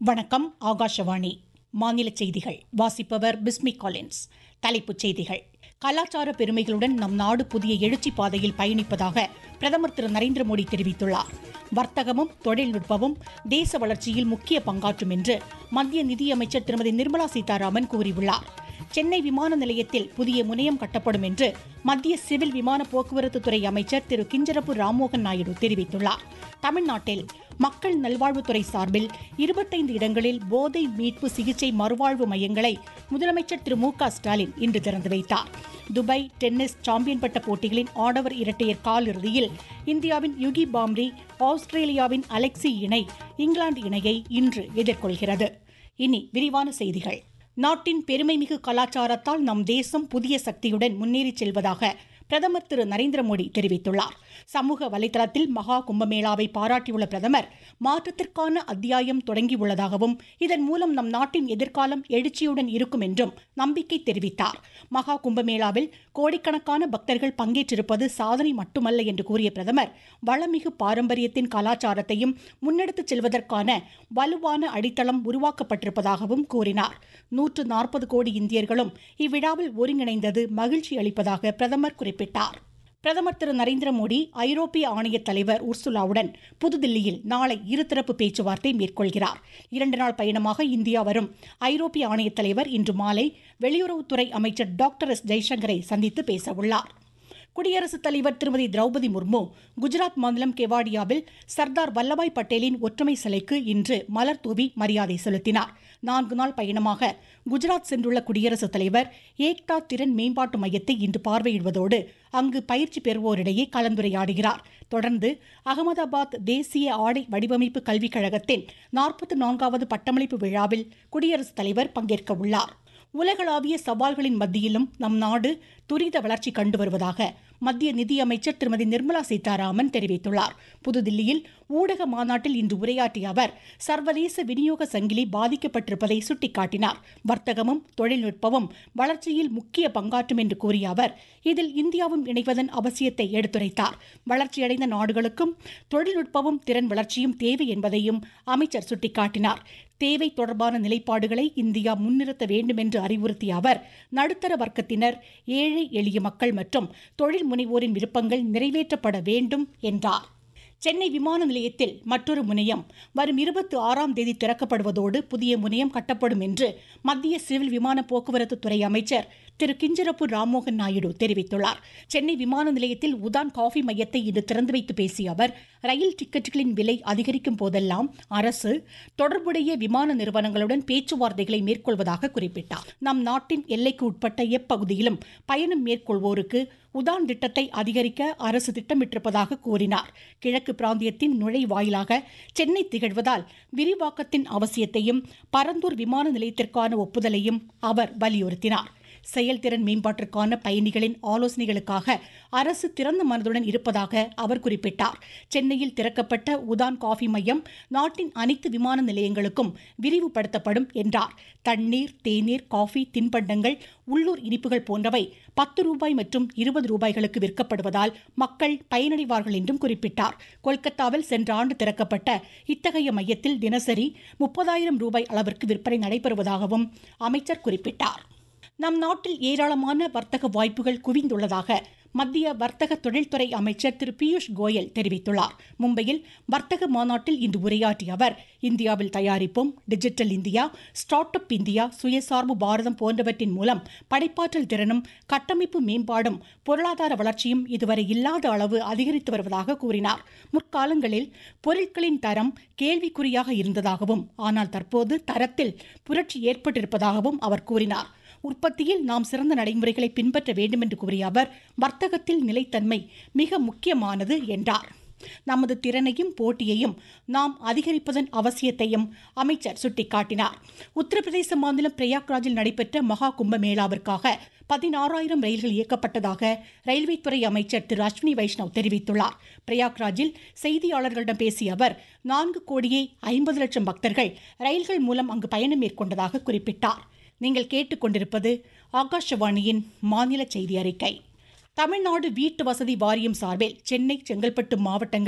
வணக்கம் ஆகாஷவாணி மாநில செய்திகள் வாசிப்பவர் பிஸ்மி காலின்ஸ் தலைப்புச் செய்திகள் கலாச்சார பெருமைகளுடன் நம் நாடு புதிய எழுச்சி பாதையில் பயணிப்பதாக பிரதமர் திரு நரேந்திர மோடி தெரிவித்துள்ளார் வர்த்தகமும் தொழில்நுட்பமும் தேச வளர்ச்சியில் முக்கிய பங்காற்றும் என்று மத்திய நிதியமைச்சர் திருமதி நிர்மலா சீதாராமன் கூறியுள்ளார் சென்னை விமான நிலையத்தில் புதிய முனையம் கட்டப்படும் என்று மத்திய சிவில் விமான போக்குவரத்து துறை அமைச்சர் திரு கிஞ்சரப்பு ராம்மோகன் நாயுடு தெரிவித்துள்ளார் தமிழ்நாட்டில் மக்கள் நல்வாழ்வுத்துறை சார்பில் இருபத்தைந்து இடங்களில் போதை மீட்பு சிகிச்சை மறுவாழ்வு மையங்களை முதலமைச்சர் திரு மு க ஸ்டாலின் இன்று திறந்து வைத்தார் துபாய் டென்னிஸ் சாம்பியன் பட்ட போட்டிகளின் ஆடவர் இரட்டையர் காலிறுதியில் இந்தியாவின் யுகி பாம்ரி ஆஸ்திரேலியாவின் அலெக்சி இணை இங்கிலாந்து இணையை இன்று எதிர்கொள்கிறது இனி விரிவான செய்திகள் நாட்டின் பெருமைமிகு கலாச்சாரத்தால் நம் தேசம் புதிய சக்தியுடன் முன்னேறிச் செல்வதாக பிரதமர் திரு நரேந்திர மோடி தெரிவித்துள்ளார் சமூக வலைதளத்தில் மகா கும்பமேளாவை பாராட்டியுள்ள பிரதமர் மாற்றத்திற்கான அத்தியாயம் தொடங்கியுள்ளதாகவும் இதன் மூலம் நம் நாட்டின் எதிர்காலம் எழுச்சியுடன் இருக்கும் என்றும் நம்பிக்கை தெரிவித்தார் மகா கும்பமேளாவில் கோடிக்கணக்கான பக்தர்கள் பங்கேற்றிருப்பது சாதனை மட்டுமல்ல என்று கூறிய பிரதமர் வளமிகு பாரம்பரியத்தின் கலாச்சாரத்தையும் முன்னெடுத்துச் செல்வதற்கான வலுவான அடித்தளம் உருவாக்கப்பட்டிருப்பதாகவும் கூறினார் நூற்று நாற்பது கோடி இந்தியர்களும் இவ்விழாவில் ஒருங்கிணைந்தது மகிழ்ச்சி அளிப்பதாக பிரதமர் குறிப்பிட்டார் பிரதமர் திரு நரேந்திர மோடி ஐரோப்பிய ஆணைய தலைவர் உர்சுலாவுடன் புதுதில்லியில் நாளை இருதரப்பு பேச்சுவார்த்தை மேற்கொள்கிறார் இரண்டு நாள் பயணமாக இந்தியா வரும் ஐரோப்பிய ஆணைய தலைவர் இன்று மாலை வெளியுறவுத்துறை அமைச்சர் டாக்டர் எஸ் ஜெய்சங்கரை சந்தித்து பேசவுள்ளார் குடியரசுத் தலைவர் திருமதி திரௌபதி முர்மு குஜராத் மாநிலம் கெவாடியாவில் சர்தார் வல்லபாய் பட்டேலின் ஒற்றுமை சிலைக்கு இன்று மலர் தூவி மரியாதை செலுத்தினார் நான்கு நாள் பயணமாக குஜராத் சென்றுள்ள குடியரசுத் தலைவர் ஏக்தா திறன் மேம்பாட்டு மையத்தை இன்று பார்வையிடுவதோடு அங்கு பயிற்சி பெறுவோரிடையே கலந்துரையாடுகிறார் தொடர்ந்து அகமதாபாத் தேசிய ஆடை வடிவமைப்பு கல்விக் கழகத்தின் நாற்பத்தி நான்காவது பட்டமளிப்பு விழாவில் குடியரசுத் தலைவர் பங்கேற்க உள்ளார் உலகளாவிய சவால்களின் மத்தியிலும் நம் நாடு துரித வளர்ச்சி கண்டு வருவதாக மத்திய நிதியமைச்சர் திருமதி நிர்மலா சீதாராமன் தெரிவித்துள்ளார் புதுதில்லியில் ஊடக மாநாட்டில் இன்று உரையாற்றிய அவர் சர்வதேச விநியோக சங்கிலி பாதிக்கப்பட்டிருப்பதை சுட்டிக்காட்டினார் வர்த்தகமும் தொழில்நுட்பமும் வளர்ச்சியில் முக்கிய பங்காற்றும் என்று கூறிய அவர் இதில் இந்தியாவும் இணைவதன் அவசியத்தை எடுத்துரைத்தார் வளர்ச்சியடைந்த நாடுகளுக்கும் தொழில்நுட்பமும் திறன் வளர்ச்சியும் தேவை என்பதையும் அமைச்சர் சுட்டிக்காட்டினார் தேவை தொடர்பான நிலைப்பாடுகளை இந்தியா முன்னிறுத்த வேண்டும் என்று அறிவுறுத்திய அவர் நடுத்தர வர்க்கத்தினர் ஏழை எளிய மக்கள் மற்றும் தொழில் முனைவோரின் விருப்பங்கள் நிறைவேற்றப்பட வேண்டும் என்றார் சென்னை விமான நிலையத்தில் மற்றொரு முனையம் வரும் இருபத்தி ஆறாம் தேதி திறக்கப்படுவதோடு புதிய முனையம் கட்டப்படும் என்று மத்திய சிவில் விமான போக்குவரத்து துறை அமைச்சர் திரு கிஞ்சரப்பு ராம்மோகன் நாயுடு தெரிவித்துள்ளார் சென்னை விமான நிலையத்தில் உதான் காஃபி மையத்தை இன்று திறந்து வைத்து பேசிய அவர் ரயில் டிக்கெட்டுகளின் விலை அதிகரிக்கும் போதெல்லாம் அரசு தொடர்புடைய விமான நிறுவனங்களுடன் பேச்சுவார்த்தைகளை மேற்கொள்வதாக குறிப்பிட்டார் நம் நாட்டின் எல்லைக்கு உட்பட்ட எப்பகுதியிலும் பயணம் மேற்கொள்வோருக்கு உதான் திட்டத்தை அதிகரிக்க அரசு திட்டமிட்டிருப்பதாக கூறினார் கிழக்கு பிராந்தியத்தின் நுழைவாயிலாக சென்னை திகழ்வதால் விரிவாக்கத்தின் அவசியத்தையும் பரந்தூர் விமான நிலையத்திற்கான ஒப்புதலையும் அவர் வலியுறுத்தினார் செயல்திறன் மேம்பாட்டிற்கான பயணிகளின் ஆலோசனைகளுக்காக அரசு திறந்த மனதுடன் இருப்பதாக அவர் குறிப்பிட்டார் சென்னையில் திறக்கப்பட்ட உதான் காஃபி மையம் நாட்டின் அனைத்து விமான நிலையங்களுக்கும் விரிவுபடுத்தப்படும் என்றார் தண்ணீர் தேநீர் காஃபி தின்பண்டங்கள் உள்ளூர் இனிப்புகள் போன்றவை பத்து ரூபாய் மற்றும் இருபது ரூபாய்களுக்கு விற்கப்படுவதால் மக்கள் பயனடைவார்கள் என்றும் குறிப்பிட்டார் கொல்கத்தாவில் சென்ற ஆண்டு திறக்கப்பட்ட இத்தகைய மையத்தில் தினசரி முப்பதாயிரம் ரூபாய் அளவிற்கு விற்பனை நடைபெறுவதாகவும் அமைச்சர் குறிப்பிட்டார் நம் நாட்டில் ஏராளமான வர்த்தக வாய்ப்புகள் குவிந்துள்ளதாக மத்திய வர்த்தக தொழில்துறை அமைச்சர் திரு பியூஷ் கோயல் தெரிவித்துள்ளார் மும்பையில் வர்த்தக மாநாட்டில் இன்று உரையாற்றிய அவர் இந்தியாவில் தயாரிப்போம் digital India start up India சுயசார்பு பாரதம் போன்றவற்றின் மூலம் படைப்பாற்றல் திறனும் கட்டமைப்பு மேம்பாடும் பொருளாதார வளர்ச்சியும் இதுவரை இல்லாத அளவு அதிகரித்து வருவதாக கூறினார் முற்காலங்களில் பொருட்களின் தரம் கேள்விக்குறியாக இருந்ததாகவும் ஆனால் தற்போது தரத்தில் புரட்சி ஏற்பட்டிருப்பதாகவும் அவர் கூறினார் உற்பத்தியில் நாம் சிறந்த நடைமுறைகளை பின்பற்ற வேண்டும் என்று கூறிய அவர் வர்த்தகத்தில் நிலைத்தன்மை மிக முக்கியமானது என்றார் நமது திறனையும் போட்டியையும் நாம் அதிகரிப்பதன் அவசியத்தையும் அமைச்சர் சுட்டிக்காட்டினார் உத்தரப்பிரதேச மாநிலம் பிரயாக்ராஜில் நடைபெற்ற மகா கும்பமேளாவிற்காக பதினாறாயிரம் ரயில்கள் இயக்கப்பட்டதாக ரயில்வே துறை அமைச்சர் திரு அஸ்வினி வைஷ்ணவ் தெரிவித்துள்ளார் பிரயாக்ராஜில் செய்தியாளர்களிடம் பேசிய அவர் நான்கு கோடியே ஐம்பது லட்சம் பக்தர்கள் ரயில்கள் மூலம் அங்கு பயணம் மேற்கொண்டதாக குறிப்பிட்டார் நீங்கள் கேட்டுக்கொண்டிருப்பது ஆகாஷவாணியின் மாநில செய்தி அறிக்கை தமிழ்நாடு வீட்டு வசதி வாரியம் சார்பில் சென்னை செங்கல்பட்டு மாவட்டங்களில்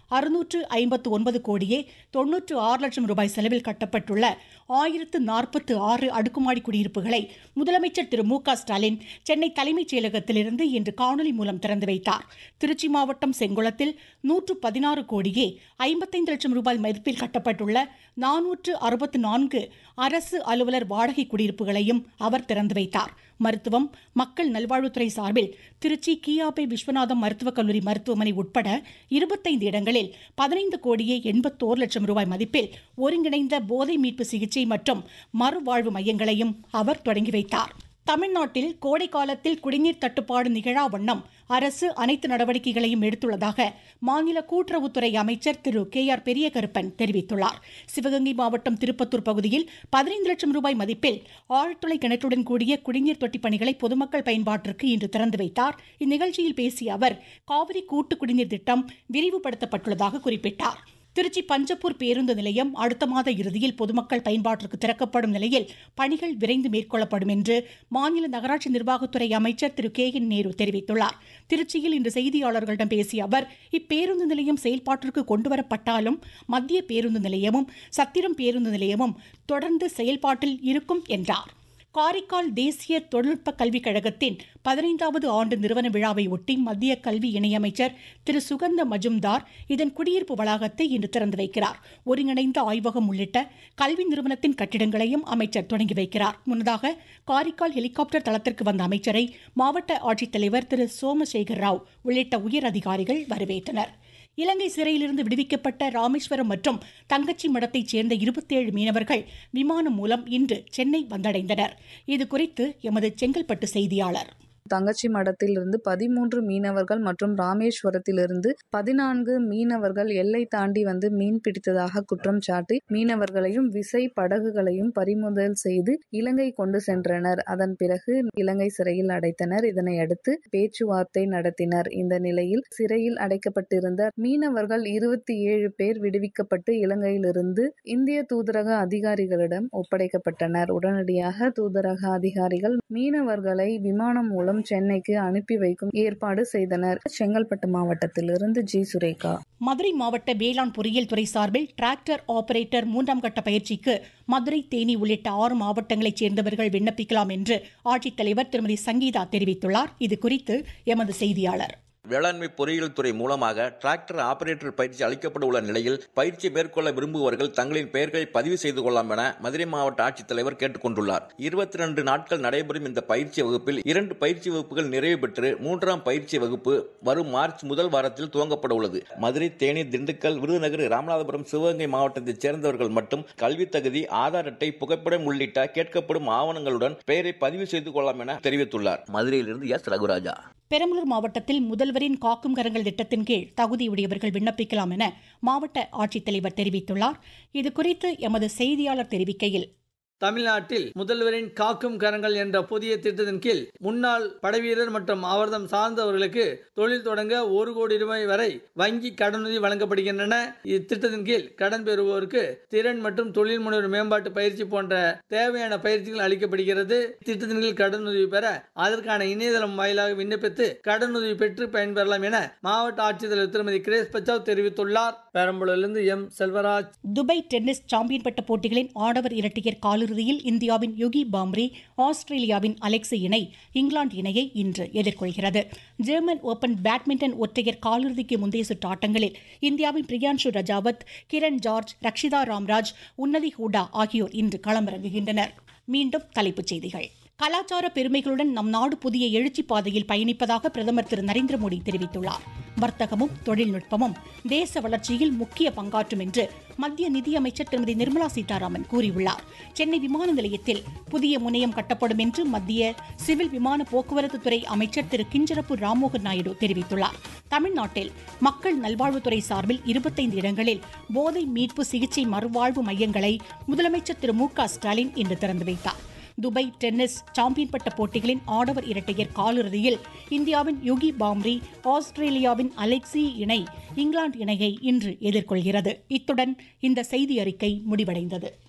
அறுநூற்று ஐம்பத்து ஒன்பது கோடியே தொன்னூற்று ஆறு லட்சம் ரூபாய் செலவில் கட்டப்பட்டுள்ள ஆயிரத்து நாற்பத்து ஆறு அடுக்குமாடி குடியிருப்புகளை முதலமைச்சர் திரு மு க ஸ்டாலின் சென்னை தலைமைச் செயலகத்திலிருந்து இன்று காணொலி மூலம் திறந்து வைத்தார் திருச்சி மாவட்டம் செங்குளத்தில் நூற்று பதினாறு கோடியே ஐம்பத்தைந்து லட்சம் ரூபாய் மதிப்பில் கட்டப்பட்டுள்ள நானூற்று அறுபத்து நான்கு அரசு அலுவலர் வாடகை குடியிருப்புகளையும் அவர் திறந்து வைத்தார் மருத்துவம் மக்கள் நல்வாழ்வுத்துறை சார்பில் திருச்சி கியாபே விஸ்வநாதம் மருத்துவக் கல்லூரி மருத்துவமனை உட்பட இருபத்தைந்து இடங்களில் பதினைந்து கோடியே எண்பத்தோரு லட்சம் ரூபாய் மதிப்பில் ஒருங்கிணைந்த போதை மீட்பு சிகிச்சை மற்றும் மறுவாழ்வு மையங்களையும் அவர் தொடங்கி வைத்தார் தமிழ்நாட்டில் கோடை காலத்தில் குடிநீர் தட்டுப்பாடு நிகழா வண்ணம் அரசு அனைத்து நடவடிக்கைகளையும் எடுத்துள்ளதாக மாநில கூட்டுறவுத்துறை அமைச்சர் திரு கே ஆர் பெரியகருப்பன் தெரிவித்துள்ளார் சிவகங்கை மாவட்டம் திருப்பத்தூர் பகுதியில் பதினைந்து லட்சம் ரூபாய் மதிப்பில் ஆழ்துளை கிணற்றுடன் கூடிய குடிநீர் தொட்டி பணிகளை பொதுமக்கள் பயன்பாட்டிற்கு இன்று திறந்து வைத்தார் இந்நிகழ்ச்சியில் பேசிய அவர் காவிரி கூட்டு குடிநீர் திட்டம் விரிவுபடுத்தப்பட்டுள்ளதாக குறிப்பிட்டார் திருச்சி பஞ்சப்பூர் பேருந்து நிலையம் அடுத்த மாத இறுதியில் பொதுமக்கள் பயன்பாட்டிற்கு திறக்கப்படும் நிலையில் பணிகள் விரைந்து மேற்கொள்ளப்படும் என்று மாநில நகராட்சி நிர்வாகத்துறை அமைச்சர் திரு கே என் நேரு தெரிவித்துள்ளார் திருச்சியில் இன்று செய்தியாளர்களிடம் பேசிய அவர் இப்பேருந்து நிலையம் செயல்பாட்டிற்கு கொண்டுவரப்பட்டாலும் மத்திய பேருந்து நிலையமும் சத்திரம் பேருந்து நிலையமும் தொடர்ந்து செயல்பாட்டில் இருக்கும் என்றார் காரைக்கால் தேசிய தொழில்நுட்ப கல்விக் கழகத்தின் பதினைந்தாவது ஆண்டு நிறுவன விழாவை ஒட்டி மத்திய கல்வி இணையமைச்சர் திரு சுகந்த மஜும்தார் இதன் குடியிருப்பு வளாகத்தை இன்று திறந்து வைக்கிறார் ஒருங்கிணைந்த ஆய்வகம் உள்ளிட்ட கல்வி நிறுவனத்தின் கட்டிடங்களையும் அமைச்சர் தொடங்கி வைக்கிறார் முன்னதாக காரைக்கால் ஹெலிகாப்டர் தளத்திற்கு வந்த அமைச்சரை மாவட்ட ஆட்சித்தலைவர் திரு சோமசேகர் ராவ் உள்ளிட்ட உயர் அதிகாரிகள் வரவேற்றனர் இலங்கை சிறையிலிருந்து விடுவிக்கப்பட்ட ராமேஸ்வரம் மற்றும் தங்கச்சி மடத்தைச் சேர்ந்த இருபத்தேழு மீனவர்கள் விமானம் மூலம் இன்று சென்னை வந்தடைந்தனர் இதுகுறித்து எமது செங்கல்பட்டு செய்தியாளர் தங்கச்சி மடத்திலிருந்து பதிமூன்று மீனவர்கள் மற்றும் ராமேஸ்வரத்திலிருந்து பதினான்கு மீனவர்கள் எல்லை தாண்டி வந்து மீன் பிடித்ததாக குற்றம் சாட்டி மீனவர்களையும் விசை படகுகளையும் பறிமுதல் செய்து இலங்கை கொண்டு சென்றனர் அதன் பிறகு இலங்கை சிறையில் அடைத்தனர் இதனை அடுத்து பேச்சுவார்த்தை நடத்தினர் இந்த நிலையில் சிறையில் அடைக்கப்பட்டிருந்த மீனவர்கள் இருபத்தி ஏழு பேர் விடுவிக்கப்பட்டு இலங்கையிலிருந்து இந்திய தூதரக அதிகாரிகளிடம் ஒப்படைக்கப்பட்டனர் உடனடியாக தூதரக அதிகாரிகள் மீனவர்களை விமானம் மூலம் மூலம் சென்னைக்கு அனுப்பி வைக்கும் ஏற்பாடு செய்தனர் செங்கல்பட்டு மாவட்டத்திலிருந்து ஜி சுரேகா மதுரை மாவட்ட வேளாண் பொறியியல் துறை சார்பில் டிராக்டர் ஆபரேட்டர் மூன்றாம் கட்ட பயிற்சிக்கு மதுரை தேனி உள்ளிட்ட ஆறு மாவட்டங்களைச் சேர்ந்தவர்கள் விண்ணப்பிக்கலாம் என்று ஆட்சித்தலைவர் திருமதி சங்கீதா தெரிவித்துள்ளார் இதுகுறித்து எமது செய்தியாளர் வேளாண்மை பொறியியல் துறை மூலமாக டிராக்டர் ஆபரேட்டர் பயிற்சி அளிக்கப்பட உள்ள நிலையில் பயிற்சி மேற்கொள்ள விரும்புபவர்கள் தங்களின் பெயர்களை பதிவு செய்து கொள்ளலாம் என மதுரை மாவட்ட ஆட்சித்தலைவர் கேட்டுக் கொண்டுள்ளார் இருபத்தி ரெண்டு நாட்கள் நடைபெறும் இந்த பயிற்சி வகுப்பில் இரண்டு பயிற்சி வகுப்புகள் நிறைவு பெற்று மூன்றாம் பயிற்சி வகுப்பு வரும் மார்ச் முதல் வாரத்தில் துவங்கப்பட உள்ளது மதுரை தேனி திண்டுக்கல் விருதுநகர் ராமநாதபுரம் சிவகங்கை மாவட்டத்தைச் சேர்ந்தவர்கள் மட்டும் கல்வி தகுதி ஆதார் அட்டை புகைப்படம் உள்ளிட்ட கேட்கப்படும் ஆவணங்களுடன் பெயரை பதிவு செய்து கொள்ளலாம் என தெரிவித்துள்ளார் மதுரையிலிருந்து எஸ் ரகுராஜா பெரம்பலூர் மாவட்டத்தில் முதல்வரின் காக்கும் கரங்கள் திட்டத்தின் கீழ் தகுதியுடையவர்கள் விண்ணப்பிக்கலாம் என மாவட்ட ஆட்சித்தலைவர் தெரிவித்துள்ளார் இதுகுறித்து எமது செய்தியாளர் தெரிவிக்கையில் தமிழ்நாட்டில் முதல்வரின் காக்கும் கரங்கள் என்ற புதிய திட்டத்தின் கீழ் முன்னாள் படைவீரர் மற்றும் அவர்தம் சார்ந்தவர்களுக்கு தொழில் தொடங்க ஒரு கோடி ரூபாய் வரை வங்கி கடனுதவி வழங்கப்படுகின்றன இத்திட்டத்தின் கீழ் கடன் பெறுவோருக்கு திறன் மற்றும் தொழில் முனைவர் மேம்பாட்டு பயிற்சி போன்ற தேவையான பயிற்சிகள் அளிக்கப்படுகிறது திட்டத்தின் கீழ் கடனுதவி பெற அதற்கான இணையதளம் வாயிலாக விண்ணப்பித்து கடனுதவி பெற்று பயன்பெறலாம் என மாவட்ட ஆட்சித்தலைவர் திருமதி கிரேஸ் பச்சாவ் தெரிவித்துள்ளார் பெரம்பலூரிலிருந்து M Selvaraj Dubai tennis champion பட்ட போட்டிகளின் ஆடவர் இரட்டையர் காலிறுதியில் இந்தியாவின் யுகி பாம்ரி ஆஸ்திரேலியாவின் அலெக்சி இணை இங்கிலாந்து இணையை இன்று எதிர்கொள்கிறது ஜெர்மன் ஓபன் பேட்மிண்டன் ஒற்றையர் காலிறுதிக்கு முந்தைய சுற்று ஆட்டங்களில் இந்தியாவின் பிரியான்ஷு ரஜாவத் கிரண் ஜார்ஜ் ரக்ஷிதா ராம்ராஜ் உன்னதி ஹூடா ஆகியோர் இன்று களமிறங்குகின்றனர் மீண்டும் தலைப்புச் செய்திகள் கலாச்சார பெருமைகளுடன் நம் நாடு புதிய எழுச்சி பாதையில் பயணிப்பதாக பிரதமர் திரு நரேந்திர மோடி தெரிவித்துள்ளார் வர்த்தகமும் தொழில்நுட்பமும் தேச வளர்ச்சியில் முக்கிய பங்காற்றும் என்று மத்திய நிதியமைச்சர் திருமதி நிர்மலா சீதாராமன் கூறியுள்ளார் சென்னை விமான நிலையத்தில் புதிய முனையம் கட்டப்படும் என்று மத்திய சிவில் விமான போக்குவரத்து துறை அமைச்சர் திரு கிஞ்சரப்பு ராம்மோகன் நாயுடு தெரிவித்துள்ளார் தமிழ்நாட்டில் மக்கள் நல்வாழ்வுத்துறை சார்பில் இருபத்தைந்து இடங்களில் போதை மீட்பு சிகிச்சை மறுவாழ்வு மையங்களை முதலமைச்சர் திரு மு க ஸ்டாலின் இன்று திறந்து வைத்தார் துபாய் டென்னிஸ் சாம்பியன் பட்ட போட்டிகளின் ஆடவர் இரட்டையர் காலிறுதியில் இந்தியாவின் யுகி பாம்ரி ஆஸ்திரேலியாவின் அலெக்சி இணை இங்கிலாந்து இணையை இன்று எதிர்கொள்கிறது இத்துடன் இந்த செய்தி அறிக்கை முடிவடைந்தது